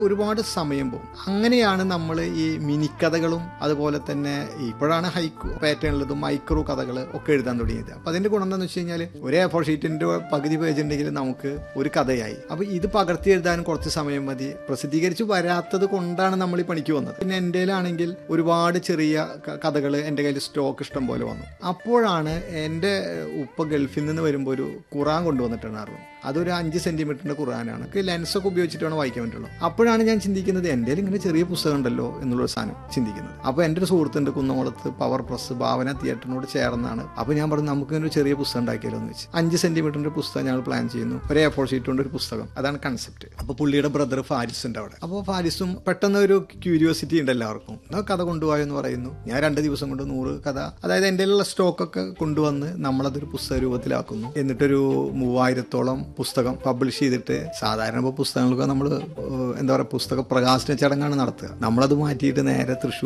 ഒരുപാട് സമയം പോകും അങ്ങനെയാണ് നമ്മൾ ഈ മിനിക്കഥകളും അതുപോലെ തന്നെ ഇപ്പോഴാണ് ഹൈക്കു പാറ്റേണിലതും മൈക്രോ കഥകൾ ഒക്കെ എഴുതാൻ തുടങ്ങിയത് അപ്പൊ അതിന്റെ ഗുണം എന്താണെന്ന് വെച്ച് കഴിഞ്ഞാൽ ഒരേ എ ഫോർ ഷീറ്റിന്റെ പകുതി പേജ് ഉണ്ടെങ്കിൽ നമുക്ക് ഒരു കഥയായി അപ്പൊ ഇത് പകർത്തി എഴുതാൻ കുറച്ച് സമയം മതി പ്രസിദ്ധീകരിച്ച് വരാത്തത് കൊണ്ടാണ് നമ്മൾ ഈ പണിക്ക് വന്നത് പിന്നെ എൻ്റെ ആണെങ്കിൽ ഒരുപാട് ചെറിയ കഥകൾ എൻ്റെ കയ്യിൽ സ്റ്റോക്ക് ഇഷ്ടം പോലെ വന്നു അപ്പോഴാണ് എൻ്റെ ഉപ്പ ഗൾഫിൽ നിന്ന് വരുമ്പോൾ ഒരു ഖുറാൻ കൊണ്ടുവന്നിട്ടുണ്ടായിരുന്നു അതൊരു അഞ്ച് സെന്റിമീറ്ററിന്റെ ഖുറാനാണ് ലെൻസൊക്കെ ഉപയോഗിച്ചിട്ടാണ് വായിക്കാൻ പറ്റുള്ളൂ അപ്പോഴാണ് ഞാൻ ചിന്തിക്കുന്നത് എൻ്റെ ഇങ്ങനെ ചെറിയ പുസ്തകം ഉണ്ടല്ലോ എന്നുള്ളൊരു സാധനം ചിന്തിക്കുന്നത് അപ്പോൾ എൻ്റെ ഒരു സുഹൃത്തുണ്ട് കുന്നംകുളത്ത് പവർ പ്രസ് ഭാവന തിയേറ്ററിനോട് ചേർന്നാണ് അപ്പോൾ ഞാൻ പറഞ്ഞു നമുക്ക് ഒരു ചെറിയ പുസ്തകം ഉണ്ടാക്കിയാലോ എന്ന് വെച്ച് അഞ്ച് സെന്റിമീറ്ററിന്റെ പുസ്തകം ഞങ്ങൾ പ്ലാൻ ചെയ്യുന്നു ഒരു എ ഫോർ ഷീറ്റ് കൊണ്ട് ഒരു പുസ്തകം അതാണ് കൺസെപ്റ്റ് അപ്പോൾ പുള്ളിയുടെ ബ്രദർ ഫാരിസ് ഉണ്ട് അവിടെ അപ്പോൾ ഫാരിസും പെട്ടെന്ന് ഒരു ക്യൂരിയോസിറ്റി ഉണ്ട് എല്ലാവർക്കും എന്നാൽ കഥ കൊണ്ടുപോയോ എന്ന് പറയുന്നു ഞാൻ രണ്ട് ദിവസം കൊണ്ട് നൂറ് കഥ അതായത് എൻ്റെ ഉള്ള സ്റ്റോക്കൊക്കെ കൊണ്ടുവന്ന് നമ്മളതൊരു പുസ്തക രൂപത്തിലാക്കുന്നു എന്നിട്ടൊരു മൂവായിരത്തോളം പുസ്തകം പബ്ലിഷ് ചെയ്തിട്ട് സാധാരണ ഇപ്പോൾ പുസ്തകങ്ങൾക്ക് നമ്മൾ എന്താ പറയുക പുസ്തക പ്രകാശന ചടങ്ങാണ് നടത്തുക നമ്മളത് മാറ്റിയിട്ട് നേരെ തൃശ്ശൂർ